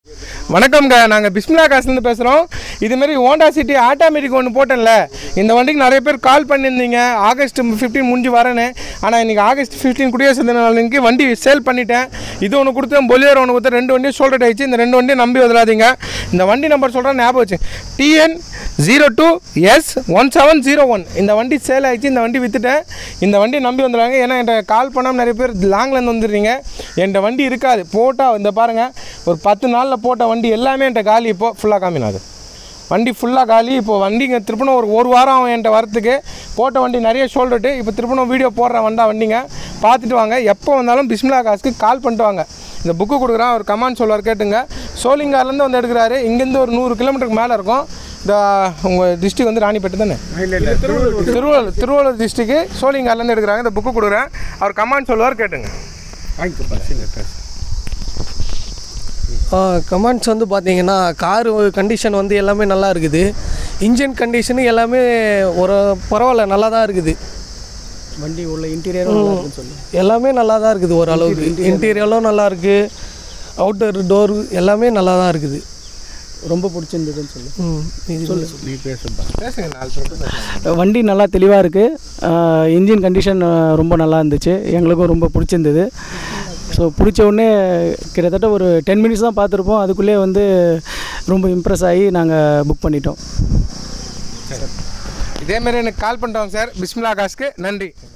வணக்கம்ங்க நாங்கள் பிஸ்மிலா காசுலேருந்து பேசுகிறோம் இதுமாரி ஹோண்டா சிட்டி ஆட்டோமேட்டிக் ஒன்று போட்டேன்ல இந்த வண்டிக்கு நிறைய பேர் கால் பண்ணியிருந்தீங்க ஆகஸ்ட் ஃபிஃப்டீன் முடிஞ்சு வரேன்னு ஆனால் இன்றைக்கி ஆகஸ்ட் ஃபிஃப்டீன் குடியரசு தின நாளைக்கு வண்டி சேல் பண்ணிட்டேன் இது ஒன்று கொடுத்தேன் பொலியர் ஒன்று கொடுத்தேன் ரெண்டு வண்டியும் சோல்டட் ஆயிடுச்சு இந்த ரெண்டு வண்டியும் நம்பி வந்துடாதீங்க இந்த வண்டி நம்பர் சொல்கிறேன் ஞாபகம் வச்சு TN zero two S one seven zero one இந்த வண்டி சேல் ஆயிடுச்சு இந்த வண்டி விற்றுட்டேன் இந்த வண்டி நம்பி வந்துடுவாங்க ஏன்னா என்கிட்ட கால் பண்ணாமல் நிறைய பேர் லாங்லேருந்து வந்துடுறீங்க என்கிட்ட வண்டி இருக்காது போட்டால் இந்த பாருங்கள் ஒரு பத்து நாளில் போட்ட வண்டி எல்லாமே என்கிட்ட காலி இப்போ ஃபுல்லாக காமினாது வண்டி ஃபுல்லாக காலி இப்போ வண்டிங்க திருப்பணும் ஒரு ஒரு வாரம் ஆகும் என்கிட்ட வரத்துக்கு போட்ட வண்டி நிறைய ஷோல்டர்ட்டு இப்போ திருப்பணும் வீடியோ போடுறேன் வந்தா வண்டிங்க பார்த்துட்டு வாங்க எப்போ வந்தாலும் பிஸ்மிலா காசுக்கு கால் பண்ணிட்டு வாங்க இந்த புக்கு கொடுக்குறான் அவர் கமாண்ட் சொல்லுவார் கேட்டுங்க சோளிங்கார்லேருந்து வந்து எடுக்கிறாரு இங்கேருந்து ஒரு நூறு கிலோமீட்டருக்கு மேலே இருக்கும் இந்த உங்கள் டிஸ்ட்ரிக் வந்து ராணிப்பேட்டை தானே திருவள்ளூர் திருவள்ளூர் டிஸ்ட்ரிக்கு சோழிங்கார்லேருந்து எடுக்கிறாங்க இந்த புக்கு கொடுக்குறேன் அவர் கமாண்ட் சொல்லுவார் கேட்டுங்க கமெண்ட்ஸ் வந்து பார்த்தீங்கன்னா கார் கண்டிஷன் வந்து எல்லாமே நல்லா இருக்குது இன்ஜின் கண்டிஷனு எல்லாமே ஒரு பரவாயில்ல நல்லா தான் இருக்குது வண்டி உள்ள இன்டீரியரும் நல்லா இருக்குன்னு சொல்லு எல்லாமே நல்லா தான் இருக்குது ஓரளவுக்கு இன்டீரியரும் நல்லா இருக்குது அவுட்டர் டோர் எல்லாமே நல்லா தான் இருக்குது ரொம்ப பிடிச்சிருந்ததுன்னு சொல்லு ம் இது சொல்லு பேசுங்க நாலு சொல்லிட்டு வண்டி நல்லா தெளிவாக இருக்குது இன்ஜின் கண்டிஷன் ரொம்ப நல்லா இருந்துச்சு எங்களுக்கும் ரொம்ப பிடிச்சிருந்தது ஸோ பிடிச்ச உடனே கிட்டத்தட்ட ஒரு டென் மினிட்ஸ் தான் பார்த்துருப்போம் அதுக்குள்ளே வந்து ரொம்ப இம்ப்ரெஸ் ஆகி நாங்கள் புக் பண்ணிட்டோம் இதேமாரி எனக்கு கால் பண்ணிட்டோம் சார் பிஸ்மிலா காசுக்கு நன்றி